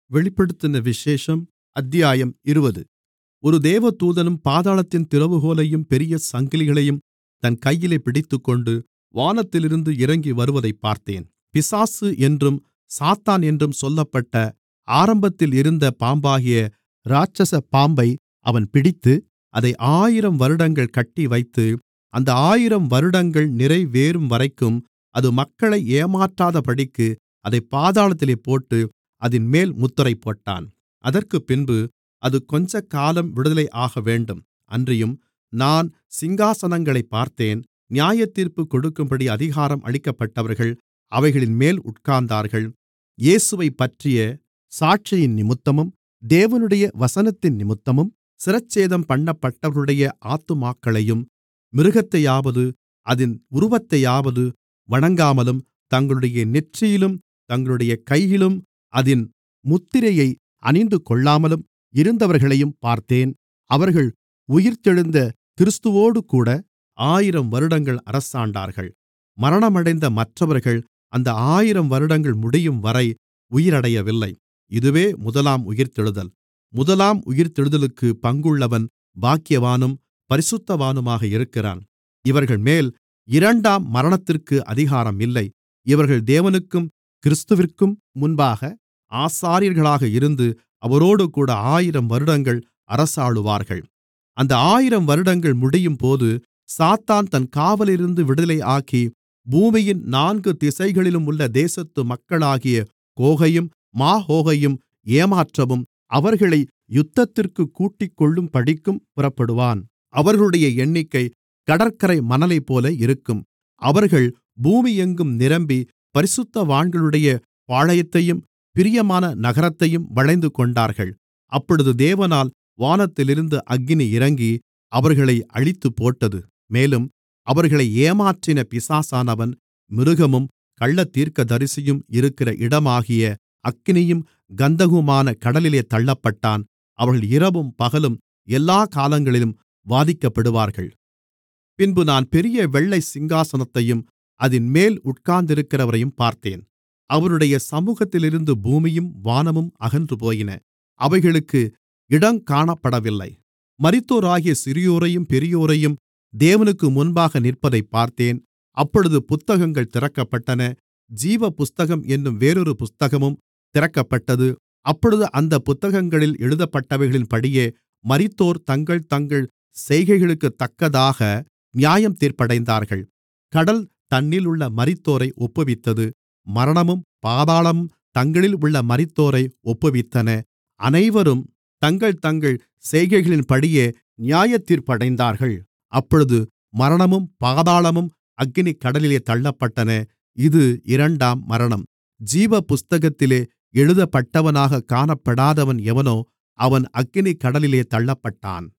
வெளிப்படுத்தின விசேஷம் அத்தியாயம் இருபது ஒரு தேவதூதனும் பாதாளத்தின் திறவுகோலையும் பெரிய சங்கிலிகளையும் தன் கையிலே பிடித்துக்கொண்டு வானத்திலிருந்து இறங்கி வருவதைப் பார்த்தேன் பிசாசு என்றும் சாத்தான் என்றும் சொல்லப்பட்ட ஆரம்பத்தில் இருந்த பாம்பாகிய இராட்சச பாம்பை அவன் பிடித்து அதை ஆயிரம் வருடங்கள் கட்டிவைத்து அந்த ஆயிரம் வருடங்கள் நிறைவேறும்வரைக்கும் அது மக்களை ஏமாற்றாதபடிக்கு அதைப் பாதாளத்திலே போட்டு அதின்மேல் முத்திரை போட்டான் அதற்குப்பின்பு அது கொஞ்சக்காலம் விடுதலை ஆகவேண்டும் அன்றியும் நான் சிங்காசனங்களைப் பார்த்தேன் நியாயத்தீர்ப்பு கொடுக்கும்படி அதிகாரம் அளிக்கப்பட்டவர்கள் அவைகளின்மேல் உட்கார்ந்தார்கள் இயேசுவைப்பற்றிய சாட்சியினிமித்தமும் தேவனுடைய வசனத்தினிமித்தமும் சிரச்சேதம் பண்ணப்பட்டவர்களுடைய ஆத்துமாக்களையும் மிருகத்தையாவது அதின் உருவத்தையாவது வணங்காமலும் தங்களுடைய நெற்றியிலும் தங்களுடைய கையிலும் அதின் முத்திரையை அணிந்துகொள்ளாமலும் இருந்தவர்களையும் பார்த்தேன் அவர்கள் உயிர்த்தெழுந்த கிறிஸ்துவோடுகூட ஆயிரம் வருடங்கள் அரசாண்டார்கள் மரணமடைந்த மற்றவர்கள் அந்த ஆயிரம் வருடங்கள் முடியும்வரை உயிரடையவில்லை இதுவே முதலாம் உயிர்த்தெழுதல் முதலாம் உயிர்த்தெழுதலுக்குப் பங்குள்ளவன் பாக்கியவானும் பரிசுத்தவானுமாக இருக்கிறான் இவர்கள்மேல் இரண்டாம் மரணத்திற்கு அதிகாரம் இல்லை இவர்கள் தேவனுக்கும் கிறிஸ்துவிற்கும் முன்பாக ஆசாரியர்களாக இருந்து அவரோடுகூட ஆயிரம் வருடங்கள் அரசாளுவார்கள் அந்த ஆயிரம் வருடங்கள் முடியும்போது சாத்தான் தன் காவலிலிருந்து விடுதலையாக்கி பூமியின் நான்கு திசைகளிலும் உள்ள தேசத்து மக்களாகிய கோகையும் மாகோகையும் ஏமாற்றவும் அவர்களை யுத்தத்திற்குக் கூட்டிக்கொள்ளும்படிக்கும் புறப்படுவான் அவர்களுடைய எண்ணிக்கை கடற்கரை மணலைப்போல இருக்கும் அவர்கள் பூமியெங்கும் நிரம்பி பரிசுத்தவான்களுடைய பாளையத்தையும் பிரியமான நகரத்தையும் வளைந்துகொண்டார்கள் அப்பொழுது தேவனால் வானத்திலிருந்து அக்கினி இறங்கி அவர்களை அழித்துப்போட்டது மேலும் அவர்களை ஏமாற்றின பிசாசானவன் மிருகமும் கள்ளத்தீர்க்கதரிசியும் இருக்கிற இடமாகிய அக்கினியும் கந்தகமுமான கடலிலே தள்ளப்பட்டான் அவர்கள் இரவும் பகலும் எல்லாக் காலங்களிலும் வாதிக்கப்படுவார்கள் பின்பு நான் பெரிய வெள்ளை சிங்காசனத்தையும் அதின்மேல் உட்கார்ந்திருக்கிறவரையும் பார்த்தேன் அவருடைய சமுகத்திலிருந்து பூமியும் வானமும் அகன்றுபோயின அவைகளுக்கு இடம் காணப்படவில்லை மரித்தோராகிய சிறியோரையும் பெரியோரையும் தேவனுக்கு முன்பாக நிற்பதைப் பார்த்தேன் அப்பொழுது புத்தகங்கள் திறக்கப்பட்டன ஜீவ புஸ்தகம் என்னும் வேறொரு புஸ்தகமும் திறக்கப்பட்டது அப்பொழுது அந்த புத்தகங்களில் எழுதப்பட்டவைகளின்படியே மரித்தோர் தங்கள் தங்கள் செய்கைகளுக்குத்தக்கதாக நியாயம் தீர்ப்படைந்தார்கள் கடல் தன்னிலுள்ள மரித்தோரை ஒப்புவித்தது மரணமும் பாதாளமும் தங்களில் உள்ள மரித்தோரை ஒப்புவித்தன அனைவரும் தங்கள் தங்கள் செய்கைகளின்படியே நியாயத்தீர்ப்படைந்தார்கள் அப்பொழுது மரணமும் பாதாளமும் அக்கினிக் கடலிலே தள்ளப்பட்டன இது இரண்டாம் மரணம் ஜீவ புஸ்தகத்திலே எழுதப்பட்டவனாக காணப்படாதவன் எவனோ அவன் அக்கினிக் கடலிலே தள்ளப்பட்டான்